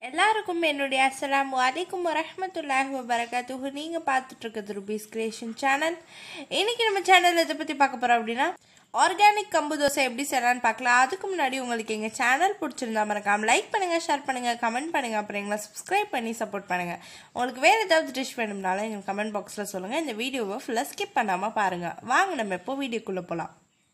எல்லாருக்கும் என்னுடைய அஸ்ஸலாமு அலைக்கும் வரஹ்மத்துல்லாஹி வபரகாத்துஹு நீங்கள் பார்த்துட்டு இருக்கிறது ருபீஸ் கிரியேஷன் சேனல் இன்னைக்கு நம்ம சேனலில் இதை பற்றி பார்க்க போகிறோம் அப்படின்னா ஆர்கானிக் கம்பு தோசை எப்படி செய்யலாம்னு பார்க்கலாம் அதுக்கு முன்னாடி உங்களுக்கு எங்கள் சேனல் பிடிச்சிருந்தா மறக்காம லைக் பண்ணுங்கள் ஷேர் பண்ணுங்கள் கமெண்ட் பண்ணுங்கள் அப்புறம் எங்களை சப்ஸ்கிரைப் பண்ணி சப்போர்ட் பண்ணுங்கள் உங்களுக்கு வேறு ஏதாவது டிஷ் வேணும்னாலும் எங்கள் கமெண்ட் பாக்ஸில் சொல்லுங்கள் இந்த வீடியோவை ஃபுல்லாக ஸ்கிப் பண்ணாமல் பாருங்கள் வாங்க நம்ம எப்போ வீடியோக்குள்ளே போகலாம்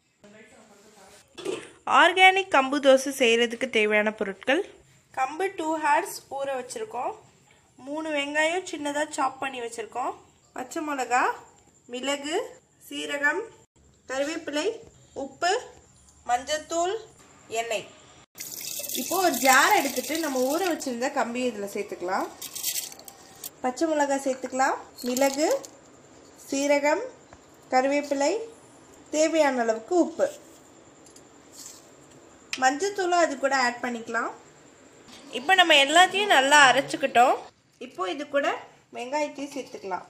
ஆர்கானிக் கம்பு தோசை செய்கிறதுக்கு தேவையான பொருட்கள் கம்பு டூ ஹார்ஸ் ஊற வச்சுருக்கோம் மூணு வெங்காயம் சின்னதாக சாப் பண்ணி வச்சுருக்கோம் பச்சை மிளகா மிளகு சீரகம் கருவேப்பிலை உப்பு மஞ்சத்தூள் எண்ணெய் இப்போ ஒரு ஜார் எடுத்துட்டு நம்ம ஊற வச்சுருந்த கம்பி இதில் சேர்த்துக்கலாம் பச்சை மிளகாய் சேர்த்துக்கலாம் மிளகு சீரகம் கருவேப்பிலை தேவையான அளவுக்கு உப்பு மஞ்சத்தூளும் அது கூட ஆட் பண்ணிக்கலாம் இப்போ நம்ம எல்லாத்தையும் நல்லா அரைச்சிக்கிட்டோம் இப்போ இது கூட வெங்காயத்தையும் சேர்த்துக்கலாம்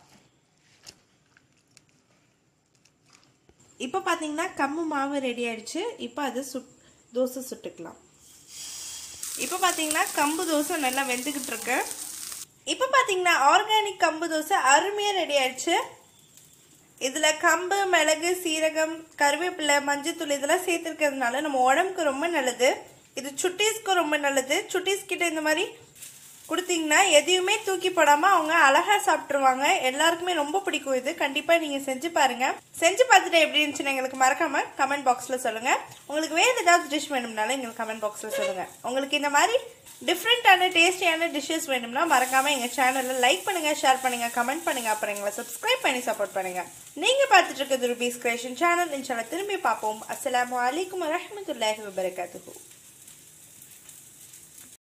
இப்போ பார்த்தீங்கன்னா கம்பு மாவு ரெடி ஆயிடுச்சு இப்போ அது சுட் தோசை சுட்டுக்கலாம் இப்போ பார்த்தீங்கன்னா கம்பு தோசை நல்லா வெந்துக்கிட்டு இருக்கு இப்போ பார்த்தீங்கன்னா ஆர்கானிக் கம்பு தோசை அருமையாக ரெடி ஆயிடுச்சு இதில் கம்பு மிளகு சீரகம் கருவேப்பிலை மஞ்சத்தூள் இதெல்லாம் சேர்த்துருக்கிறதுனால நம்ம உடம்புக்கு ரொம்ப நல்லது இது சுட்டீஸ்க்கு ரொம்ப நல்லது சுட்டீஸ் கிட்ட இந்த மாதிரி கொடுத்தீங்கன்னா எதையுமே தூக்கி போடாமல் அவங்க அழகாக சாப்பிட்ருவாங்க எல்லாருக்குமே ரொம்ப பிடிக்கும் இது கண்டிப்பாக நீங்கள் செஞ்சு பாருங்கள் செஞ்சு பார்த்துட்டு எப்படி இருந்துச்சுன்னு எங்களுக்கு மறக்காமல் கமெண்ட் பாக்ஸில் சொல்லுங்கள் உங்களுக்கு வேறு ஏதாவது டிஷ் வேணும்னாலும் எங்களுக்கு கமெண்ட் பாக்ஸில் சொல்லுங்கள் உங்களுக்கு இந்த மாதிரி டிஃப்ரெண்ட்டான டேஸ்டியான டிஷ்ஷஸ் வேணும்னா மறக்காமல் எங்கள் சேனலில் லைக் பண்ணுங்கள் ஷேர் பண்ணுங்கள் கமெண்ட் பண்ணுங்கள் அப்புறம் எங்களை சப்ஸ்கிரைப் பண்ணி சப்போர்ட் பண்ணுங்கள் நீங்கள் பார்த்துட்டு இருக்கிறது ருபீஸ் கிரியேஷன் சேனல் இன்ஷால்லா திரும்பி பார்ப்போம் அஸ்ஸலாமு அலைக்கும் வரஹ்மத்துல்லாஹி வபரகாத்துஹு